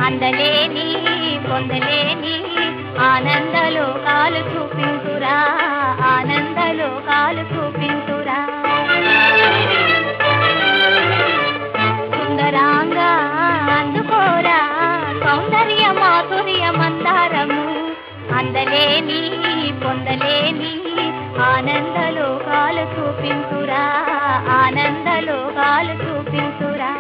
అందలేని పొందలేని ఆనందలో కాలు చూపించురా ఆనందలో కాలు చూపించురా సుందరాంగా అందుకోరా సౌందర్య మాధుర్య మందారము అందలేని పొందలేని ఆనందలో కాలు చూపించురా ఆనందలో కాలు చూపించురా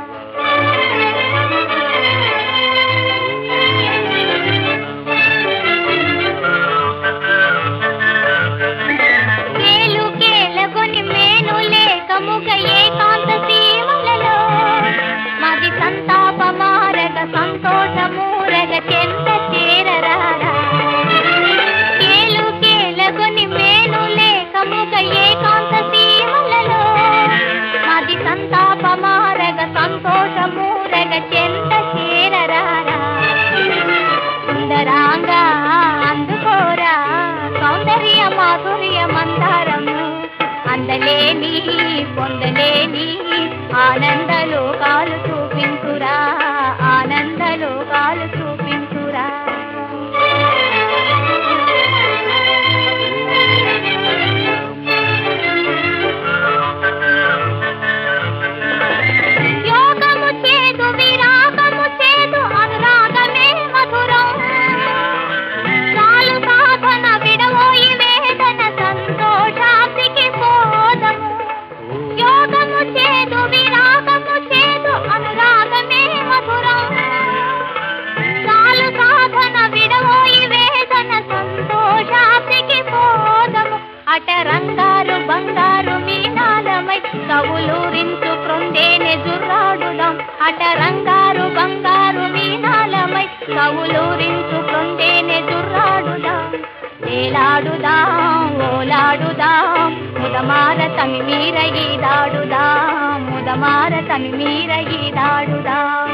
కేలు కేలగొని మేను లేకముగ ఏకాంత సీమలలో మది సంతాప మారగ సంతోషమూరగ చెంత చేరరారా కేలు కేలగొని మేను లేకముగ ఏకాంత సీమలలో మది సంతాప మారగ సంతోషమూరగ చెంత చేరరారా సుందరాంగా అందుకోరా సౌందర్య మాధుర్య మందారము అందలేని పొందలేని ఆనందలో కాలు చూపించురా ఆనందలో కాలు చూపించురా యోగము చేదు విరాగము చేదు అనురాగమే మధురం చాలు సాధన విడవోయి వేదన సంతోషానికి పోదము యోగము చేదు విరాగము చేదు అనురాగమే మధురం చాలు సాధన విడవోయి వేదన సంతోషానికి పోదము అట రంగారు బంగారు మీనాలమై కవులూరించు క్రొండేనే జుర్రాడుదాం అట రంగారు బంగారు మీనాలమై కవులూరించు క్రొండేనే జుర్రాడుదాం వేలాడుదాం ఓలాడుదాం ముదమార తమి మీర ఈదాడుదాం ముదమార తమి మీర ఈదాడుదాం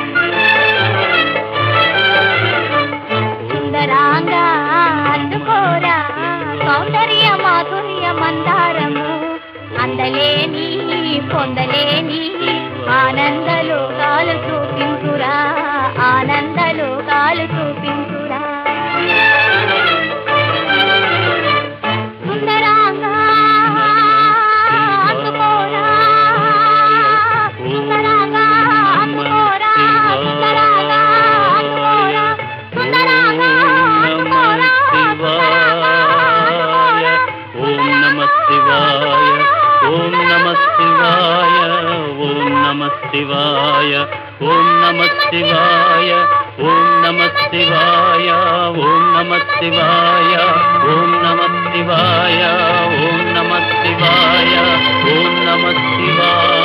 సుందరాంగా అందుకోరా సౌందర్య మాధుర్య మందారము అందలేని పొందలేని ఆనందలో కాలు చూపించురా ఆనందలో కాలు చూపించురా సుందరాంగా అందుకోరా సుందరాంగా అందుకోరా సుందరాంగా అందుకోరా సుందరాంగా అందుకోరా ఓం నమ శివాయ ఓం నమ శివాయ ఓం నమ శివాయ ఓం నమ శివాయ ఓం నమ శివాయ ఓం నమ శివాయ ఓం నమ శివాయ ఓం నమ శివాయ ఓం నమ శివాయ